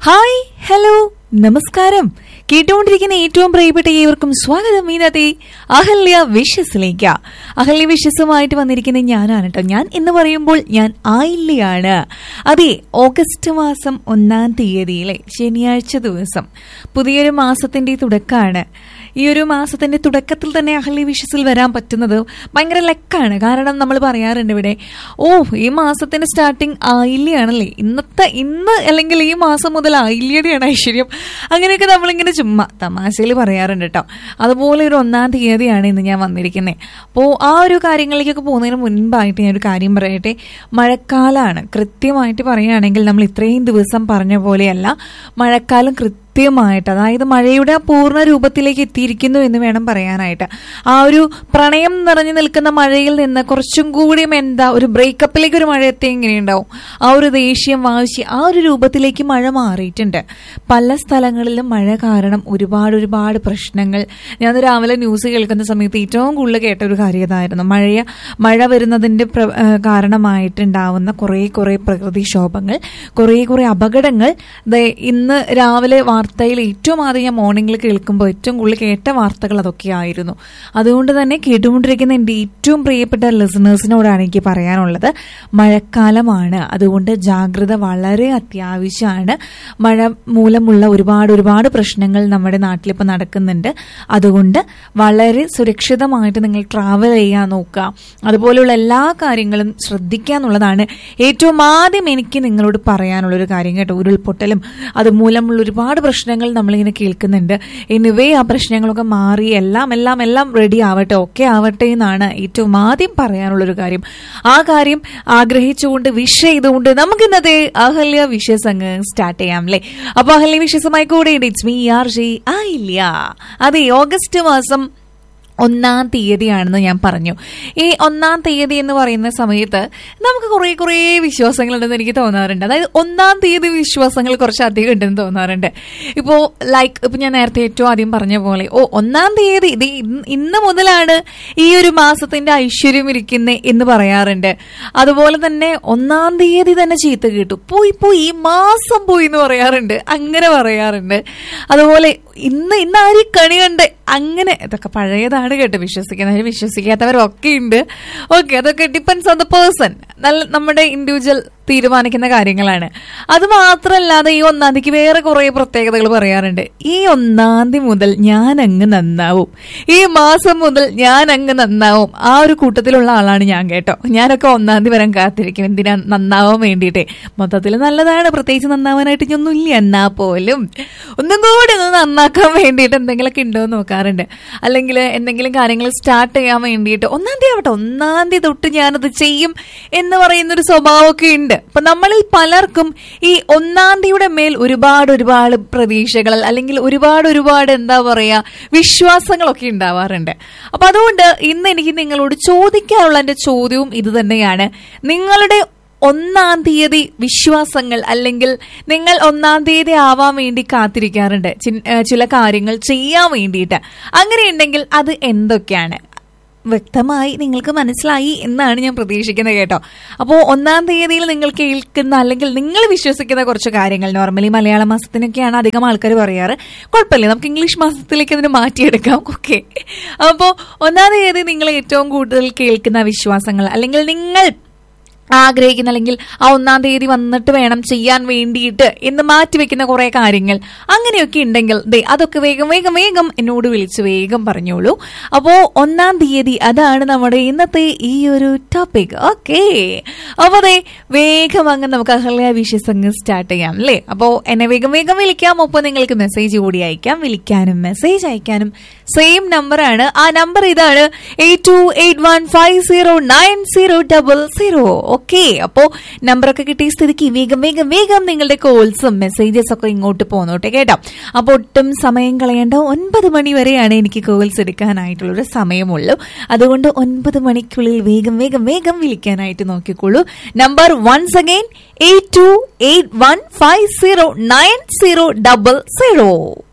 hi hello നമസ്കാരം കേട്ടുകൊണ്ടിരിക്കുന്ന ഏറ്റവും പ്രിയപ്പെട്ട ഏവർക്കും സ്വാഗതം ഇന്നത്തെ അഹല്യ വിഷസിലേക്ക് അഹല്യ വിഷസുമായിട്ട് വന്നിരിക്കുന്ന ഞാനാണ് കേട്ടോ ഞാൻ എന്ന് പറയുമ്പോൾ ഞാൻ ആയില്ലയാണ് അതെ ഓഗസ്റ്റ് മാസം ഒന്നാം തീയതിയിലെ ശനിയാഴ്ച ദിവസം പുതിയൊരു മാസത്തിന്റെ തുടക്കമാണ് ഈ ഒരു മാസത്തിന്റെ തുടക്കത്തിൽ തന്നെ അഹല്യ വിഷസിൽ വരാൻ പറ്റുന്നത് ഭയങ്കര ലക്കാണ് കാരണം നമ്മൾ പറയാറുണ്ട് ഇവിടെ ഓ ഈ മാസത്തിന്റെ സ്റ്റാർട്ടിങ് ആയില്യാണല്ലേ ഇന്നത്തെ ഇന്ന് അല്ലെങ്കിൽ ഈ മാസം മുതൽ ആയില്യതയാണ് ഐശ്വര്യം അങ്ങനെയൊക്കെ നമ്മളിങ്ങനെ ചുമ്മാ തമാശയിൽ പറയാറുണ്ട് കേട്ടോ അതുപോലെ ഒരു ഒന്നാം തീയതിയാണ് ഇന്ന് ഞാൻ വന്നിരിക്കുന്നത് അപ്പോൾ ആ ഒരു കാര്യങ്ങളിലേക്കൊക്കെ പോകുന്നതിന് മുൻപായിട്ട് ഞാൻ ഒരു കാര്യം പറയട്ടെ മഴക്കാലമാണ് കൃത്യമായിട്ട് പറയുകയാണെങ്കിൽ നമ്മൾ ഇത്രയും ദിവസം പറഞ്ഞ പോലെയല്ല മഴക്കാലം കൃത്യമായിട്ട് അതായത് മഴയുടെ പൂർണ്ണ രൂപത്തിലേക്ക് എത്തിയിരിക്കുന്നു എന്ന് വേണം പറയാനായിട്ട് ആ ഒരു പ്രണയം നിറഞ്ഞു നിൽക്കുന്ന മഴയിൽ നിന്ന് കുറച്ചും കൂടിയും എന്താ ഒരു ബ്രേക്കപ്പിലേക്ക് ഒരു മഴ എത്തി എങ്ങനെയുണ്ടാവും ആ ഒരു ദേഷ്യം വാശി ആ ഒരു രൂപത്തിലേക്ക് മഴ മാറിയിട്ടുണ്ട് പല സ്ഥലങ്ങളിലും മഴ കാരണം ഒരുപാട് ഒരുപാട് പ്രശ്നങ്ങൾ ഞാൻ രാവിലെ ന്യൂസ് കേൾക്കുന്ന സമയത്ത് ഏറ്റവും കൂടുതൽ കേട്ട ഒരു കാര്യം ഇതായിരുന്നു മഴ മഴ വരുന്നതിന്റെ പ്ര- ആ, കാരണമായിട്ടുണ്ടാവുന്ന കുറേ കുറേ പ്രകൃതിക്ഷോഭങ്ങൾ കുറേ കുറേ അപകടങ്ങൾ ദേ ഇന്ന് രാവിലെ വാർത്തയിൽ ഏറ്റവും ആദ്യം ഞാൻ മോർണിംഗിൽ കേൾക്കുമ്പോൾ ഏറ്റവും കൂടുതൽ കേട്ട വാർത്തകൾ അതൊക്കെയായിരുന്നു അതുകൊണ്ട് തന്നെ കേട്ടുകൊണ്ടിരിക്കുന്ന എൻ്റെ ഏറ്റവും പ്രിയപ്പെട്ട ലിസണേഴ്സിനോടാണ് എനിക്ക് പറയാനുള്ളത് മഴക്കാലമാണ് അതുകൊണ്ട് ജാഗ്രത വളരെ അത്യാവശ്യമാണ് മഴ മൂലമുള്ള ഒരുപാട് ഒരുപാട് പ്രശ്നങ്ങൾ നമ്മുടെ നാട്ടിലിപ്പോൾ നടക്കുന്നുണ്ട് അതുകൊണ്ട് വളരെ സുരക്ഷിതമായിട്ട് നിങ്ങൾ ട്രാവൽ ചെയ്യാൻ നോക്കുക അതുപോലെയുള്ള എല്ലാ കാര്യങ്ങളും ശ്രദ്ധിക്കുക എന്നുള്ളതാണ് ഏറ്റവും ആദ്യം എനിക്ക് നിങ്ങളോട് പറയാനുള്ള ഒരു കാര്യം കേട്ടോ ഉരുൾപൊട്ടലും അതുമൂലമുള്ള ഒരുപാട് പ്രശ്നങ്ങൾ നമ്മളിങ്ങനെ കേൾക്കുന്നുണ്ട് എനിവേ ആ പ്രശ്നങ്ങളൊക്കെ മാറി എല്ലാം എല്ലാം എല്ലാം റെഡി ആവട്ടെ ഒക്കെ ആവട്ടെ എന്നാണ് ഏറ്റവും ആദ്യം പറയാനുള്ള ഒരു കാര്യം ആ കാര്യം ആഗ്രഹിച്ചുകൊണ്ട് വിഷ് ചെയ്തുകൊണ്ട് നമുക്ക് ഇന്നത്തെ അഹല്യ വിഷസ് അങ്ങ് സ്റ്റാർട്ട് ചെയ്യാം അല്ലേ അപ്പൊ അഹല്യ വിഷസുമായി കൂടെ ഇറ്റ്സ് മീ ആർ ജെ ആയില്ല അതെ ഓഗസ്റ്റ് മാസം ഒന്നാം തീയതിയാണെന്ന് ഞാൻ പറഞ്ഞു ഈ ഒന്നാം തീയതി എന്ന് പറയുന്ന സമയത്ത് നമുക്ക് കുറേ കുറേ വിശ്വാസങ്ങളുണ്ടെന്ന് എനിക്ക് തോന്നാറുണ്ട് അതായത് ഒന്നാം തീയതി വിശ്വാസങ്ങൾ കുറച്ച് അധികം ഉണ്ടെന്ന് തോന്നാറുണ്ട് ഇപ്പോൾ ലൈക്ക് ഇപ്പം ഞാൻ നേരത്തെ ഏറ്റവും ആദ്യം പറഞ്ഞ പോലെ ഓ ഒന്നാം തീയതി ഇത് ഇന്ന് ഇന്ന് മുതലാണ് ഈ ഒരു മാസത്തിന്റെ ഐശ്വര്യം ഇരിക്കുന്നത് എന്ന് പറയാറുണ്ട് അതുപോലെ തന്നെ ഒന്നാം തീയതി തന്നെ ചീത്ത കേട്ടു പോയി പോയി ഈ മാസം പോയി എന്ന് പറയാറുണ്ട് അങ്ങനെ പറയാറുണ്ട് അതുപോലെ ഇന്ന് ഇന്ന് ആര് കണി കണ്ട് അങ്ങനെ ഇതൊക്കെ പഴയതാണ് കേട്ടോ വിശ്വസിക്കുന്നവർ വിശ്വസിക്കാത്തവരൊക്കെ ഉണ്ട് ഓക്കെ അതൊക്കെ ഡിപ്പെൻസ് ഓൺ ദ പേഴ്സൺ നല്ല നമ്മുടെ ഇൻഡിവിജ്വൽ തീരുമാനിക്കുന്ന കാര്യങ്ങളാണ് അത് മാത്രമല്ലാതെ ഈ ഒന്നാം തീയതിക്ക് വേറെ കുറെ പ്രത്യേകതകൾ പറയാറുണ്ട് ഈ ഒന്നാം തീയതി മുതൽ ഞാൻ അങ്ങ് നന്നാവും ഈ മാസം മുതൽ ഞാൻ അങ്ങ് നന്നാവും ആ ഒരു കൂട്ടത്തിലുള്ള ആളാണ് ഞാൻ കേട്ടോ ഞാനൊക്കെ ഒന്നാം തീയതി വരാൻ കാത്തിരിക്കും എന്തിനാ നന്നാവാൻ വേണ്ടിയിട്ട് മൊത്തത്തിൽ നല്ലതാണ് പ്രത്യേകിച്ച് നന്നാവാനായിട്ട് ഇനി ഒന്നുമില്ല എന്നാ പോലും ഒന്നും കൂടി ഒന്ന് നന്നാക്കാൻ വേണ്ടിയിട്ട് എന്തെങ്കിലുമൊക്കെ ഉണ്ടോ എന്ന് നോക്കാറുണ്ട് അല്ലെങ്കിൽ എന്തെങ്കിലും കാര്യങ്ങൾ സ്റ്റാർട്ട് ചെയ്യാൻ വേണ്ടിയിട്ട് ഒന്നാം തീയതി ആവട്ടെ ഒന്നാം തീയതി തൊട്ട് ഞാനത് ചെയ്യും എന്ന് പറയുന്ന ഒരു സ്വഭാവമൊക്കെ ഉണ്ട് അപ്പൊ നമ്മളിൽ പലർക്കും ഈ ഒന്നാം തീയതിയുടെ മേൽ ഒരുപാട് ഒരുപാട് പ്രതീക്ഷകൾ അല്ലെങ്കിൽ ഒരുപാട് ഒരുപാട് എന്താ പറയാ വിശ്വാസങ്ങളൊക്കെ ഉണ്ടാവാറുണ്ട് അപ്പൊ അതുകൊണ്ട് ഇന്ന് എനിക്ക് നിങ്ങളോട് ചോദിക്കാനുള്ള എന്റെ ചോദ്യവും ഇത് തന്നെയാണ് നിങ്ങളുടെ ഒന്നാം തീയതി വിശ്വാസങ്ങൾ അല്ലെങ്കിൽ നിങ്ങൾ ഒന്നാം തീയതി ആവാൻ വേണ്ടി കാത്തിരിക്കാറുണ്ട് ചിൻ- ഏഹ് ചില കാര്യങ്ങൾ ചെയ്യാൻ വേണ്ടിയിട്ട് അങ്ങനെയുണ്ടെങ്കിൽ അത് എന്തൊക്കെയാണ് വ്യക്തമായി നിങ്ങൾക്ക് മനസ്സിലായി എന്നാണ് ഞാൻ പ്രതീക്ഷിക്കുന്നത് കേട്ടോ അപ്പോൾ ഒന്നാം തീയതിയിൽ നിങ്ങൾ കേൾക്കുന്ന അല്ലെങ്കിൽ നിങ്ങൾ വിശ്വസിക്കുന്ന കുറച്ച് കാര്യങ്ങൾ നോർമലി മലയാള മാസത്തിനൊക്കെയാണ് അധികം ആൾക്കാർ പറയാറ് കുഴപ്പമില്ല നമുക്ക് ഇംഗ്ലീഷ് മാസത്തിലേക്ക് അതിന് മാറ്റിയെടുക്കാം ഓക്കെ അപ്പോൾ ഒന്നാം തീയതി നിങ്ങൾ ഏറ്റവും കൂടുതൽ കേൾക്കുന്ന വിശ്വാസങ്ങൾ അല്ലെങ്കിൽ നിങ്ങൾ ആഗ്രഹിക്കുന്ന അല്ലെങ്കിൽ ആ ഒന്നാം തീയതി വന്നിട്ട് വേണം ചെയ്യാൻ വേണ്ടിയിട്ട് എന്ന് മാറ്റിവെക്കുന്ന കുറെ കാര്യങ്ങൾ അങ്ങനെയൊക്കെ ഉണ്ടെങ്കിൽ ദേ അതൊക്കെ വേഗം വേഗം വേഗം എന്നോട് വിളിച്ച് വേഗം പറഞ്ഞോളൂ അപ്പോ ഒന്നാം തീയതി അതാണ് നമ്മുടെ ഇന്നത്തെ ഈ ഒരു ടോപ്പിക് ഓക്കെ അപ്പൊ അതെ വേഗം അങ്ങ് നമുക്ക് അഹല്യ വിഷസ് അങ്ങ് സ്റ്റാർട്ട് ചെയ്യാം അല്ലേ അപ്പോ എന്നെ വേഗം വേഗം വിളിക്കാം ഒപ്പം നിങ്ങൾക്ക് മെസ്സേജ് കൂടി അയക്കാം വിളിക്കാനും മെസ്സേജ് അയക്കാനും സെയിം നമ്പറാണ് ആ നമ്പർ ഇതാണ് eight two eight one five zero nine zero double zero okay അപ്പോ നമ്പറൊക്കെ കിട്ടിയ സ്ഥിതിക്ക് വേഗം വേഗം വേഗം നിങ്ങളുടെ കോൾസും മെസ്സേജസ് ഒക്കെ ഇങ്ങോട്ട് പോന്നോട്ടെ കേട്ടോ അപ്പൊ ഒട്ടും സമയം കളയേണ്ട ഒൻപത് മണി വരെയാണ് എനിക്ക് കോൾസ് എടുക്കാനായിട്ടുള്ളൊരു സമയമുള്ളൂ അതുകൊണ്ട് ഒൻപത് മണിക്കുള്ളിൽ വേഗം വേഗം വേഗം വിളിക്കാനായിട്ട് നോക്കിക്കോളൂ number once again eight two eight one five zero nine zero double zero